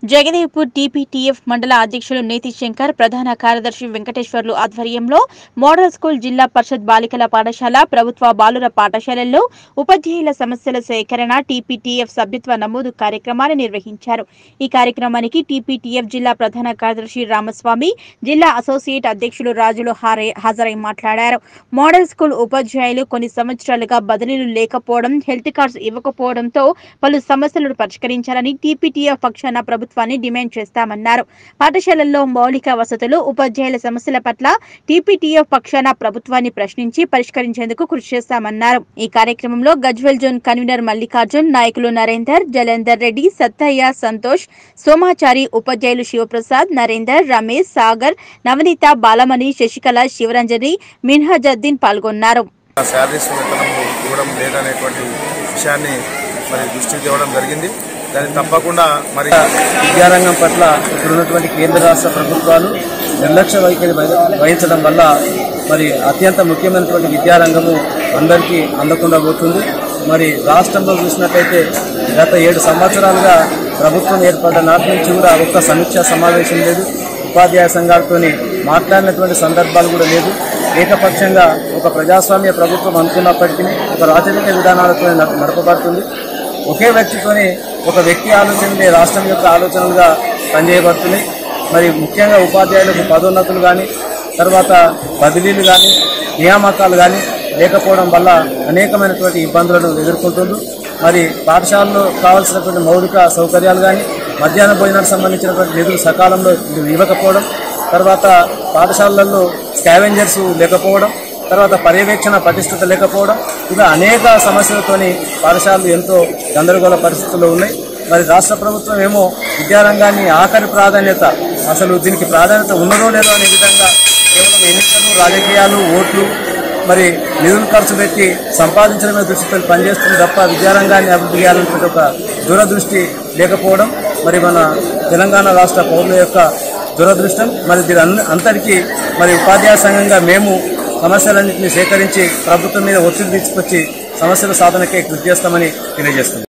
Jagdevpur TPTF మండల అధ్యక్షులు నేతి శంకర్ ప్రధాన కార్యదర్శి వెంకటేశ్వర్లు ఆధ్వర్యంలో మోడల్ స్కూల్ జిల్లా పరిషత్ బాలికల పాఠశాల ప్రభుత్వ బాలుర పాఠశాలల్లో ఉపాధ్యాయుల సమస్యల సేకరణ టీపీటీఎఫ్ సభ్యత్వ నమోదు కార్యక్రమాన్ని నిర్వహించారు ఈ కార్యక్రమానికి టీపీటీఎఫ్ జిల్లా ప్రధాన కార్యదర్శి రామస్వామి జిల్లా అసోసియేట్ అధ్యక్షులు రాజులు హారే హాజరై మాట్లాడారు మోడల్ స్కూల్ ఉపాధ్యాయులు కొన్ని సంవత్సరాలుగా బదిలీలు లేకపోవడం హెల్త్ కార్డ్స్ ఇవ్వకపోవడంతో పలు సమస్యలను పరిష్కరించాలని టీపీటీఎఫ్ పక్షాన ప్రభుత్వాన్ని డిమాండ్ చేస్తామన్నారు పాఠశాలల్లో మౌలిక వసతులు ఉపాధ్యాయుల సమస్యల పట్ల టీపీటీఎఫ్ పక్షాన ప్రభుత్వాన్ని ప్రశ్నించి పరిష్కరించేందుకు కృషి చేస్తామన్నారు ఈ కార్యక్రమంలో గజ్వెల్ జోన్ కన్వీనర్ మల్లికార్జున్ నాయకులు నరేందర్ జలందర్ రెడ్డి సత్తయ్య సంతోష్ సోమాచారి ఉపాధ్యాయులు శివప్రసాద్ నరేందర్ రమేష్ సాగర్ నవనీత బాలమణి శశికళ శివరంజని మిన్హజద్దీన్ పాల్గొన్నారు శాలరీస్ వేతనం ఇవ్వడం లేదనేటువంటి విషయాన్ని మరి దృష్టికి తేవడం జరిగింది దాన్ని తప్పకుండా మరి విద్యారంగం పట్ల ఇప్పుడున్నటువంటి కేంద్ర రాష్ట్ర ప్రభుత్వాలు నిర్లక్ష్య వైఖరి వహి- వహించడం వల్ల మరి అత్యంత ముఖ్యమైనటువంటి విద్యారంగము అందరికీ అందకుండా పోతుంది మరి రాష్ట్రంలో చూసినట్లయితే గత ఏడు సంవత్సరాలుగా ప్రభుత్వం ఏర్పడ్డ నాటి నుంచి కూడా ఒక్క సమీక్షా సమావేశం లేదు ఉపాధ్యాయ సంఘాలతో మాట్లాడినటువంటి సందర్భాలు కూడా లేదు ఏకపక్షంగా ఒక ప్రజాస్వామ్య ప్రభుత్వం అనుకున్నప్పటికీ ఒక రాజకీయ విధానాలతో నడ- నడపబడుతుంది ఒకే వ్యక్తితోనే ఒక వ్యక్తి ఆలోచనలే రాష్ట్రం యొక్క ఆలోచనలుగా పనిచేయబడుతున్నాయి మరి ముఖ్యంగా ఉపాధ్యాయులకు పదోన్నతులు కానీ తర్వాత బదిలీలు కానీ నియామకాలు కానీ లేకపోవడం వల్ల అనేకమైనటువంటి ఇబ్బందులను ఎదుర్కొంటుంది మరి పాఠశాలలో కావాల్సినటువంటి మౌలిక సౌకర్యాలు కానీ మధ్యాహ్న భోజనానికి సంబంధించినటువంటి నిధులు సకాలంలో ఇవ్వకపోవడం తర్వాత పాఠశాలల్లో స్కావెంజర్స్ లేకపోవడం తర్వాత పర్యవేక్షణ పటిష్టత లేకపోవడం ఇలా అనేక సమస్యలతోని పాఠశాలలు ఎంతో గందరగోళ పరిస్థితుల్లో ఉన్నాయి మరి రాష్ట్ర ప్రభుత్వం ఏమో విద్యారంగాన్ని ఆఖరి ప్రాధాన్యత అసలు దీనికి ప్రాధాన్యత ఉన్నదో లేదో అనే విధంగా కేవలం ఎన్నికలు రాజకీయాలు ఓట్లు మరి నిధులు ఖర్చు పెట్టి సంపాదించడమే దృష్టితో పనిచేస్తుంది తప్ప విద్యారంగాన్ని అభివృద్ధి చేయాలనేటువంటి ఒక దూరదృష్టి లేకపోవడం మరి మన తెలంగాణ రాష్ట్ర పౌరుల యొక్క దురదృష్టం మరి దీని అన్ని- అంతటికీ మరి ఉపాధ్యాయ సంఘంగా మేము సమస్యలన్నింటినీ సేకరించి ప్రభుత్వం మీద ఒత్తిడి తీసుకొచ్చి సమస్యల సాధనకే కృషి చేస్తామని తెలియజేస్తుంది